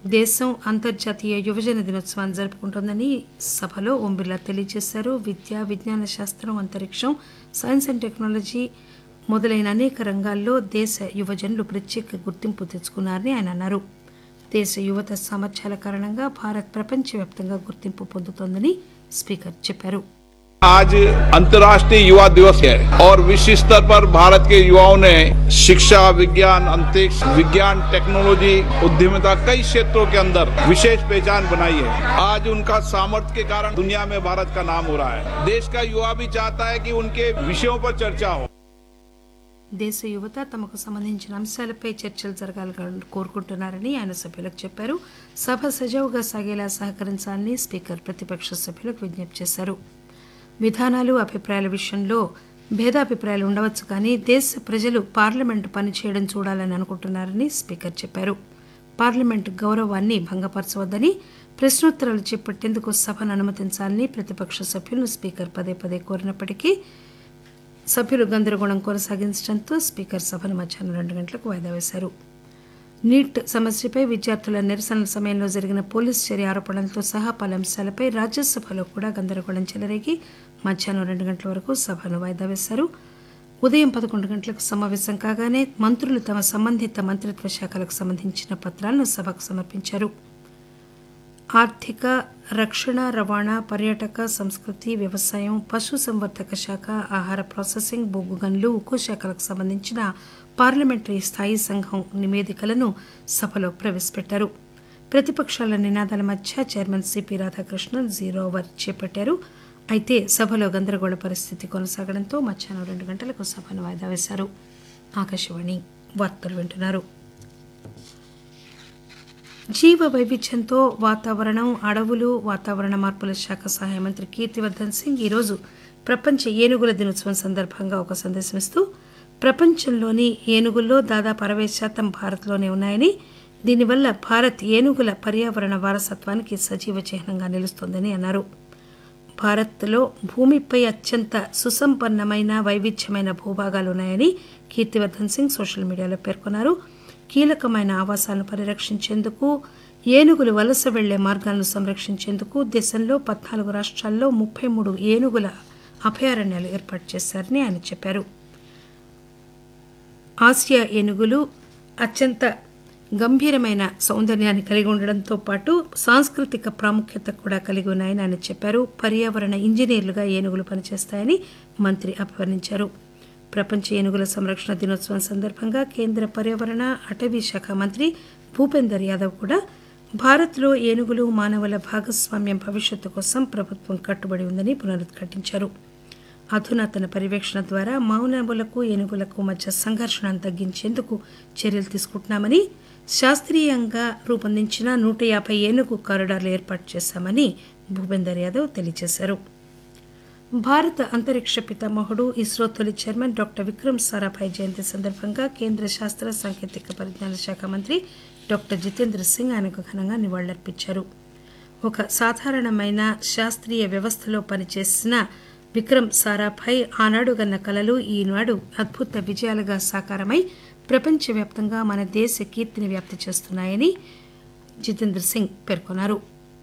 దేశం అంతర్జాతీయ యువజన దినోత్సవాన్ని జరుపుకుంటోందని సభలో ఓం బిర్లా తెలియజేశారు విద్య విజ్ఞాన శాస్త్రం అంతరిక్షం సైన్స్ అండ్ టెక్నాలజీ మొదలైన అనేక రంగాల్లో దేశ యువజనులు ప్రత్యేక గుర్తింపు తెచ్చుకున్నారని ఆయన అన్నారు దేశ యువత సామర్థ్యాల కారణంగా భారత్ ప్రపంచవ్యాప్తంగా గుర్తింపు పొందుతోందని స్పీకర్ చెప్పారు आज अंतर्राष्ट्रीय युवा दिवस है और विश्व स्तर पर भारत के युवाओं ने शिक्षा विज्ञान अंतरिक्ष विज्ञान टेक्नोलॉजी उद्यमिता कई क्षेत्रों के अंदर विशेष पहचान बनाई है आज उनका सामर्थ्य के कारण दुनिया में भारत का नाम हो रहा है देश का युवा भी चाहता है कि उनके विषयों पर चर्चा हो దేశ యువత తమకు సంబంధించిన అంశాలపై చర్చలు జరగాలని కోరుకుంటున్నారని ఆయన సభ్యులకు చెప్పారు సభ సజావుగా సాగేలా సహకరించాలని స్పీకర్ ప్రతిపక్ష సభ్యులకు విజ్ఞప్తి చేశారు విధానాలు అభిప్రాయాల విషయంలో భేదాభిప్రాయాలు ఉండవచ్చు కానీ దేశ ప్రజలు పార్లమెంటు పనిచేయడం చూడాలని అనుకుంటున్నారని స్పీకర్ చెప్పారు పార్లమెంటు గౌరవాన్ని భంగపరచవద్దని ప్రశ్నోత్తరాలు చేపట్టేందుకు సభను అనుమతించాలని ప్రతిపక్ష సభ్యులను స్పీకర్ పదే పదే కోరినప్పటికీ సభ్యులు గందరగోళం కొనసాగించడంతో స్పీకర్ సభను మధ్యాహ్నం రెండు గంటలకు వాయిదా వేశారు నీట్ సమస్యపై విద్యార్థుల నిరసనల సమయంలో జరిగిన పోలీసు చర్య ఆరోపణలతో సహా పలు అంశాలపై రాజ్యసభలో కూడా గందరగోళం చెలరేగి మధ్యాహ్నం రెండు గంటల వరకు సభను వాయిదా వేశారు ఉదయం పదకొండు గంటలకు సమావేశం కాగానే మంత్రులు తమ సంబంధిత మంత్రిత్వ శాఖలకు సంబంధించిన పత్రాలను సభకు సమర్పించారు ఆర్థిక రక్షణ రవాణా పర్యాటక సంస్కృతి వ్యవసాయం పశు సంవర్ధక శాఖ ఆహార ప్రాసెసింగ్ బొగ్గు గనులు ఉక్కు శాఖలకు సంబంధించిన పార్లమెంటరీ స్థాయీ సంఘం నివేదికలను సభలో ప్రవేశపెట్టారు ప్రతిపక్షాల నినాదాల మధ్య chairman C P Radhakrishnan zero hour చేపట్టారు అయితే సభలో గందరగోళ పరిస్థితి కొనసాగడంతో మధ్యాహ్నం రెండు గంటలకు సభను వాయిదా వేశారు ఆకాశవాణి వార్తలు వింటున్నారు జీవ వైవిధ్యంతో వాతావరణం అడవులు వాతావరణ మార్పుల శాఖ సహాయ మంత్రి కీర్తివర్ధన్ సింగ్ ఈరోజు ప్రపంచ ఏనుగుల దినోత్సవం సందర్భంగా ఒక సందేశం ఇస్తూ ప్రపంచంలోని ఏనుగుల్లో దాదాపు అరవై శాతం భారత్లోనే ఉన్నాయని దీనివల్ల భారత్ ఏనుగుల పర్యావరణ వారసత్వానికి సజీవ చిహ్నంగా నిలుస్తోందని అన్నారు భారత్లో భూమిపై అత్యంత సుసంపన్నమైన వైవిధ్యమైన భూభాగాలు ఉన్నాయని కీర్తివర్ధన్ సింగ్ సోషల్ మీడియాలో పేర్కొన్నారు కీలకమైన ఆవాసాలను పరిరక్షించేందుకు ఏనుగులు వలస వెళ్లే మార్గాలను సంరక్షించేందుకు దేశంలో పద్నాలుగు రాష్ట్రాల్లో ముప్పై మూడు ఏనుగుల అభయారణ్యాలు ఏర్పాటు చేశారని ఆయన చెప్పారు ఆసియా ఏనుగులు అత్యంత గంభీరమైన సౌందర్యాన్ని కలిగి ఉండడంతో పాటు సాంస్కృతిక ప్రాముఖ్యత కూడా కలిగి ఉన్నాయని ఆయన చెప్పారు పర్యావరణ ఇంజనీర్లుగా ఏనుగులు పనిచేస్తాయని మంత్రి అభివర్ణించారు ప్రపంచ ఏనుగుల సంరక్షణ దినోత్సవం సందర్భంగా కేంద్ర పర్యావరణ అటవీ శాఖ మంత్రి భూపేందర్ యాదవ్ కూడా భారత్లో ఏనుగులు మానవుల భాగస్వామ్యం భవిష్యత్తు కోసం ప్రభుత్వం కట్టుబడి ఉందని పునరుద్ఘాటించారు అధునాతన పర్యవేక్షణ ద్వారా మానవులకు ఏనుగులకు మధ్య సంఘర్షణను తగ్గించేందుకు చర్యలు తీసుకుంటున్నామని శాస్త్రీయంగా రూపొందించిన నూట యాభై ఏనుగు కారిడార్లు ఏర్పాటు చేశామని భూపేందర్ యాదవ్ తెలియజేశారు భారత అంతరిక్ష పితామహుడు ఇస్రో తొలి చైర్మన్ డాక్టర్ విక్రమ్ సారాభాయ్ జయంతి సందర్భంగా కేంద్ర శాస్త్ర సాంకేతిక పరిజ్ఞాన శాఖ మంత్రి డాక్టర్ జితేంద్ర సింగ్ ఆయనకు ఘనంగా నివాళులర్పించారు ఒక సాధారణమైన శాస్త్రీయ వ్యవస్థలో పనిచేసిన విక్రమ్ సారాభాయ్ ఆనాడు గన్న కలలు ఈనాడు అద్భుత విజయాలుగా సాకారమై ప్రపంచవ్యాప్తంగా మన దేశ కీర్తిని వ్యాప్తి చేస్తున్నాయని జితేంద్ర సింగ్ పేర్కొన్నారు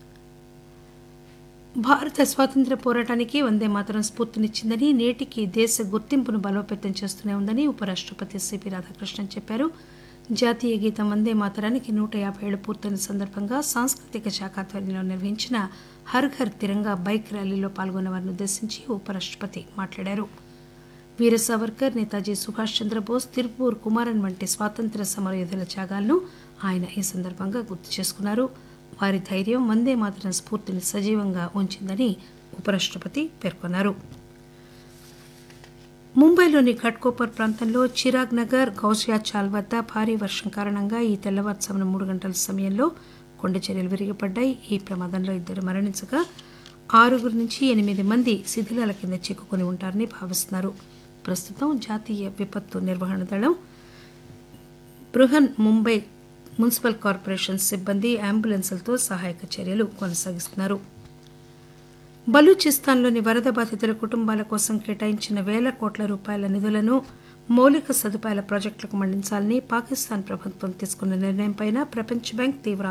భారత స్వాతంత్ర్య పోరాటానికి వందే మాతరం స్ఫూర్తినిచ్చిందని నేటికి దేశ గుర్తింపును బలోపేతం చేస్తూనే ఉందని ఉపరాష్టపతి సిపి రాధాకృష్ణన్ చెప్పారు జాతీయ గీతం వందే మాతరానికి నూట యాభై ఏళ్లు పూర్తయిన సందర్భంగా సాంస్కృతిక శాఖ ఆధ్వర్యంలో నిర్వహించిన హర్ ఘర్ తిరంగా బైక్ ర్యాలీలో పాల్గొన్న వారిని ఉద్దేశించి ఉపరాష్టపతి మాట్లాడారు వీర సావర్కర్ నేతాజీ సుభాష్ చంద్రబోస్ తిరుపూర్ కుమారన్ వంటి స్వాతంత్ర్య సమరయోధుల త్యాగాలను ఆయన ఈ సందర్భంగా గుర్తు చేసుకున్నారు వారి ధైర్యం వందే మాతరం స్ఫూర్తిని సజీవంగా ఉంచిందని ఉపరాష్టపతి పేర్కొన్నారు ముంబైలోని ఘట్కోపర్ ప్రాంతంలో చిరాగ్ నగర్ గౌసియా చాల్ వద్ద భారీ వర్షం కారణంగా ఈ తెల్లవారుజామున మూడు గంటల సమయంలో కొండ చర్యలు విరిగిపడ్డాయి ఈ ప్రమాదంలో ఇద్దరు మరణించగా ఆరుగురు నుంచి ఎనిమిది మంది శిథిలాల కింద చిక్కుకుని ఉంటారని భావిస్తున్నారు ప్రస్తుతం జాతీయ విపత్తు నిర్వహణ దళం బృహన్ ముంబై మున్సిపల్ కార్పొరేషన్ సిబ్బంది అంబులెన్సులతో సహాయక చర్యలు కొనసాగిస్తున్నారు బలూచిస్తాన్లోని వరద బాధితుల కుటుంబాల కోసం కేటాయించిన వేల కోట్ల రూపాయల నిధులను మౌలిక సదుపాయాల ప్రాజెక్టులకు మళ్లించాలని పాకిస్తాన్ ప్రభుత్వం తీసుకున్న నిర్ణయంపై ప్రపంచ బ్యాంక్ తీవ్ర